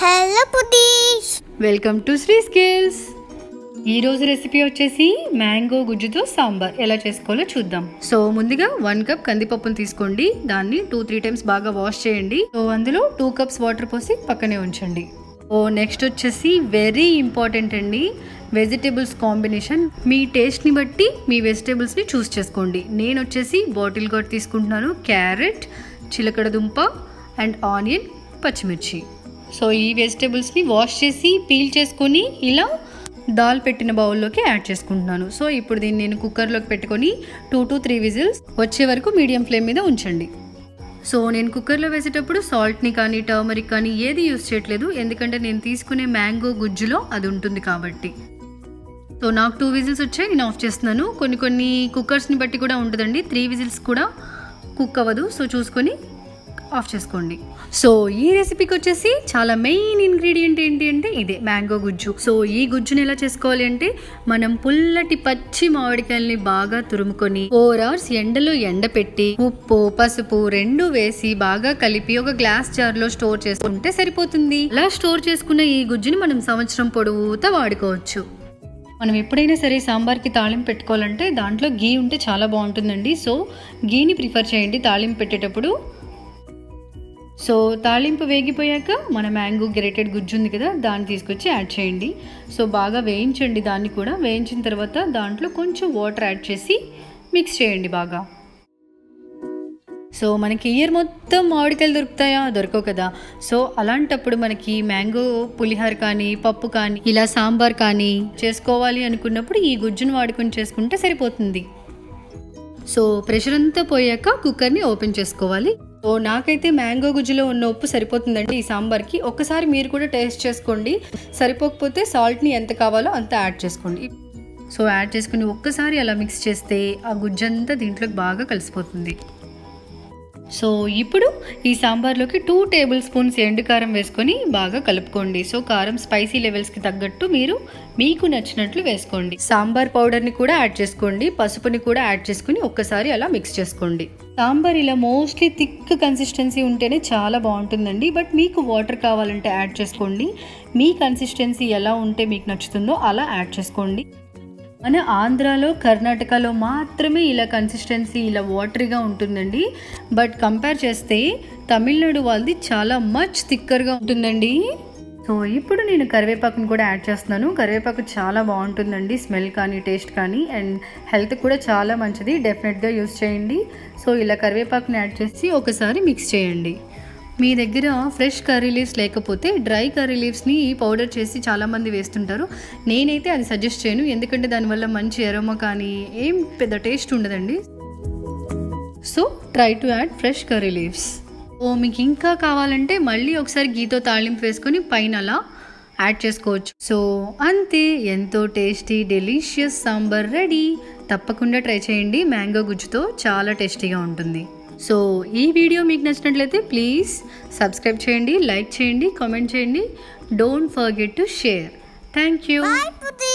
hello Pudeesh welcome to Sri skills ఈరోజు recipe వచ్చేసి mango గుజ్జుతో సాంబార్ ఎలా చేసుకోవాలో చూద్దాం సో ముందుగా వన్ కప్ కందిపప్పును తీసుకోండి దాన్ని టూ త్రీ టైమ్స్ బాగా వాష్ చేయండి సో అందులో టూ కప్స్ వాటర్ పోసి పక్కనే ఉంచండి ఓ నెక్స్ట్ వచ్చేసి వెరీ ఇంపార్టెంట్ అండి వెజిటేబుల్స్ కాంబినేషన్ మీ టేస్ట్ని బట్టి మీ వెజిటేబుల్స్ని చూస్ చేసుకోండి నేను వచ్చేసి బాటిల్ గాట్ తీసుకుంటున్నాను క్యారెట్ చిలకడ దుంప అండ్ ఆనియన్ పచ్చిమిర్చి సో ఈ వెజిటేబుల్స్ని వాష్ చేసి పీల్ చేసుకొని ఇలా దాల్ పెట్టిన బౌల్లోకి యాడ్ చేసుకుంటున్నాను సో ఇప్పుడు దీన్ని నేను కుక్కర్లోకి పెట్టుకొని టూ టు త్రీ విజిల్స్ వచ్చే వరకు మీడియం ఫ్లేమ్ మీద ఉంచండి సో నేను కుక్కర్లో వేసేటప్పుడు సాల్ట్ని కానీ టర్మరిక్ కానీ ఏది యూస్ చేయట్లేదు ఎందుకంటే నేను తీసుకునే మ్యాంగో గుజ్జులో అది ఉంటుంది కాబట్టి సో నాకు టూ విజిల్స్ వచ్చాయి నేను ఆఫ్ చేస్తున్నాను కొన్ని కొన్ని కుక్కర్స్ని బట్టి కూడా ఉంటుందండి త్రీ విజిల్స్ కూడా కుక్ అవ్వదు సో చూసుకొని ఆఫ్ చేసుకోండి సో ఈ రెసిపీకి వచ్చేసి చాలా మెయిన్ ఇంగ్రీడియంట్ ఏంటి అంటే ఇదే మ్యాంగో గుజ్జు సో ఈ గుజ్జుని ఎలా చేసుకోవాలి అంటే మనం పుల్లటి పచ్చి మామిడికాయల్ని బాగా తురుముకొని ఫోర్ అవర్స్ ఎండలో ఎండపెట్టి ఉప్పు పసుపు రెండు వేసి బాగా కలిపి ఒక గ్లాస్ జార్ లో స్టోర్ చేసుకుంటే సరిపోతుంది ఇలా స్టోర్ చేసుకున్న ఈ గుజ్జుని మనం సంవత్సరం పొడవుతా వాడుకోవచ్చు మనం ఎప్పుడైనా సరే సాంబార్కి తాళింపు పెట్టుకోవాలంటే దాంట్లో గీ ఉంటే చాలా బాగుంటుందండి సో గీని ప్రిఫర్ చేయండి తాళింపు పెట్టేటప్పుడు సో తాళింపు వేగిపోయాక మన మ్యాంగో గ్రేటెడ్ గుజ్జు ఉంది కదా దాన్ని తీసుకొచ్చి యాడ్ చేయండి సో బాగా వేయించండి దాన్ని కూడా వేయించిన తర్వాత దాంట్లో కొంచెం వాటర్ యాడ్ చేసి మిక్స్ చేయండి బాగా సో మనకి ఇయర్ మొత్తం మామిడికాయలు దొరుకుతాయా దొరకవు కదా సో అలాంటప్పుడు మనకి మ్యాంగో పులిహోర కానీ పప్పు కానీ ఇలా సాంబార్ కానీ చేసుకోవాలి అనుకున్నప్పుడు ఈ గుజ్జును వాడుకొని చేసుకుంటే సరిపోతుంది సో ప్రెషర్ అంతా పోయాక కుక్కర్ని ఓపెన్ చేసుకోవాలి సో నాకైతే మ్యాంగో గుజ్జులో ఉన్న ఉప్పు సరిపోతుందండి ఈ సాంబార్కి ఒక్కసారి మీరు కూడా టేస్ట్ చేసుకోండి సరిపోకపోతే సాల్ట్ని ఎంత కావాలో అంత యాడ్ చేసుకోండి సో యాడ్ చేసుకుని ఒక్కసారి అలా మిక్స్ చేస్తే ఆ గుజ్జంతా దీంట్లోకి బాగా కలిసిపోతుంది సో ఇప్పుడు ఈ సాంబార్లోకి టూ టేబుల్ స్పూన్స్ ఎండు కారం వేసుకొని బాగా కలుపుకోండి సో కారం స్పైసీ లెవెల్స్కి తగ్గట్టు మీరు మీకు నచ్చినట్లు వేసుకోండి సాంబార్ పౌడర్ని కూడా యాడ్ చేసుకోండి పసుపుని కూడా యాడ్ చేసుకుని ఒక్కసారి అలా మిక్స్ చేసుకోండి సాంబార్ ఇలా మోస్ట్లీ థిక్ కన్సిస్టెన్సీ ఉంటేనే చాలా బాగుంటుందండి బట్ మీకు వాటర్ కావాలంటే యాడ్ చేసుకోండి మీ కన్సిస్టెన్సీ ఎలా ఉంటే మీకు నచ్చుతుందో అలా యాడ్ చేసుకోండి మన ఆంధ్రాలో కర్ణాటకలో మాత్రమే ఇలా కన్సిస్టెన్సీ ఇలా వాటరీగా ఉంటుందండి బట్ కంపేర్ చేస్తే తమిళనాడు వాళ్ళది చాలా మచ్ థిక్కర్గా ఉంటుందండి సో ఇప్పుడు నేను కరివేపాకుని కూడా యాడ్ చేస్తున్నాను కరివేపాకు చాలా బాగుంటుందండి స్మెల్ కానీ టేస్ట్ కానీ అండ్ హెల్త్ కూడా చాలా మంచిది డెఫినెట్గా యూస్ చేయండి సో ఇలా కరివేపాకుని యాడ్ చేసి ఒకసారి మిక్స్ చేయండి మీ దగ్గర ఫ్రెష్ కర్రీ లీవ్స్ లేకపోతే డ్రై కర్రీ లీవ్స్ని పౌడర్ చేసి చాలామంది వేస్తుంటారు నేనైతే అది సజెస్ట్ చేయను ఎందుకంటే దానివల్ల మంచి ఎరోమా కానీ ఏం పెద్ద టేస్ట్ ఉండదండి so try to add fresh curry leaves oh మీకు ఇంకా కావాలంటే మళ్ళీ ఒకసారి గీతో తాళింపు వేసుకొని పైన అలా యాడ్ చేసుకోవచ్చు సో అంతే ఎంతో టేస్టీ డెలిషియస్ సాంబార్ రెడీ తప్పకుండా ట్రై చేయండి మ్యాంగో గుజ్జుతో చాలా టేస్టీగా ఉంటుంది సో ఈ వీడియో మీకు నచ్చినట్లయితే ప్లీజ్ సబ్స్క్రైబ్ చేయండి లైక్ చేయండి కామెంట్ చేయండి don't forget to share thank you bye పుదీష్